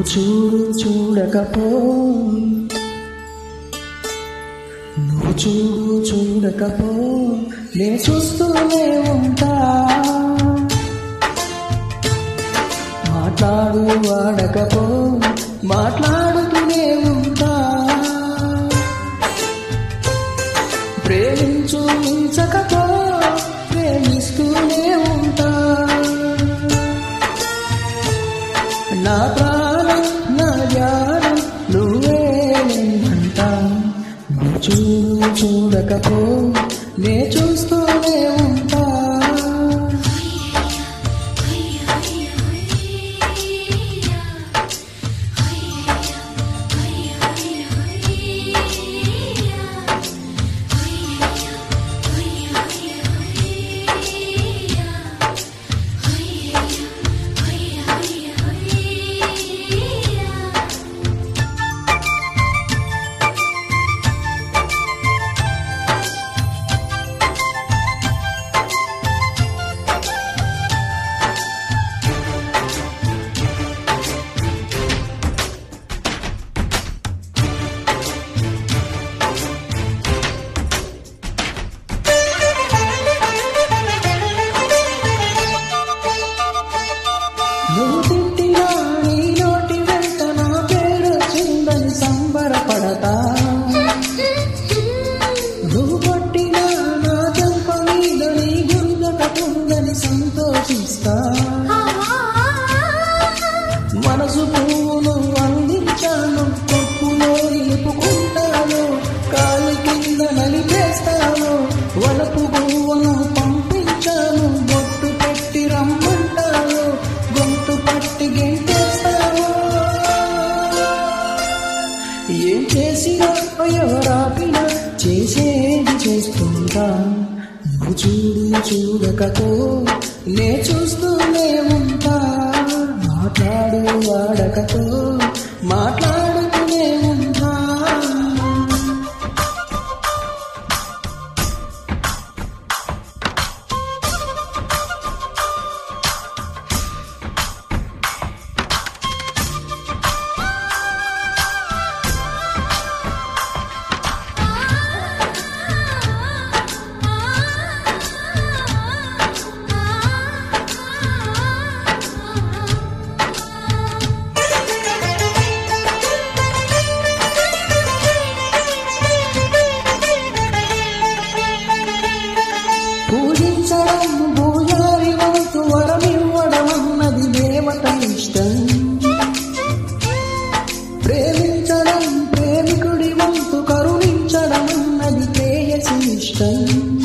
నువ్వు చూడు చూడకపో నువ్వు చూడు చూడకపో నేను చూస్తూనే ఉంటా మాట్లాడు వాడకపో మాట్లాడుతూనే ఉంటా ప్రేమించు మించకపో ప్రేమిస్తూనే ఉంటా నా ప్రాణం నా ధ్యానం నువ్వే అంటా నువ్వు చూడు చూడకపో నే చూస్తూనే ఉంటా నువ్వు తిట్టినా నీ నోటి వెంట నా పేరు చిందని సంబరపడతా నువ్వు కొట్టినా నా చెంప మీద నీ గురుదకుందని సంతోషిస్తా మనసు పువ్వును అందించాను కొప్పులో నిలుపుకుంటాను కాలి కింద నలిపేస్తాను వలపు పువ్వును పంపించాను బొట్టు పెట్టి రమ్మంటాను గొంతు పట్టి గెంటేస్తాను ఏం చేసినా ఎవరాపినా చేసేది చేస్తుంటా నువ్వు చూడు చూడకపో నే చూస్తూనే ఉంటా మాట్లాడు వాడకతో మాట్లాడుతూనే ఉంటా పూజించడం పూజారి వంతు వరమివ్వడం అన్నది దేవత ఇష్టం ప్రేమించడం ప్రేమికుడి వంతు కరుణించడం అన్నది ప్రేయసి ఇష్టం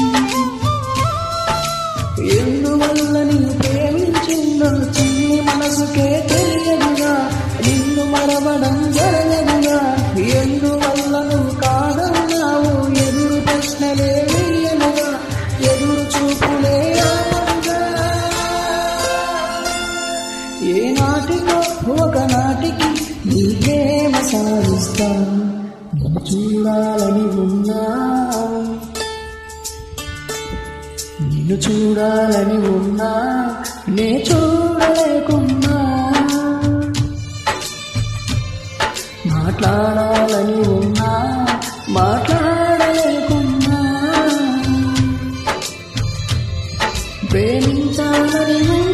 ఎందువల్ల నిన్ను ప్రేమించిందో చిన్ని మనసుకే తెలియదుగా నిన్ను మరవడం జరగదుగా ఎందువల్ల నువ్వు కాదన్నావు ఎదురు ప్రశ్నలే వేయనుగా ఎదురు చూపులే ఆపంగా ఏ నాటికో ఒక నాటికి నీ ప్రేమ సాధిస్తా నిన్ను చూడాలని ఉన్నా నిన్ను చూడాలని ఉన్నా నే చూడలేకున్నా మాట్లాడాలని ఉన్నా మాట్లాడలేకున్నా ప్రేమించాలని ఉన్నా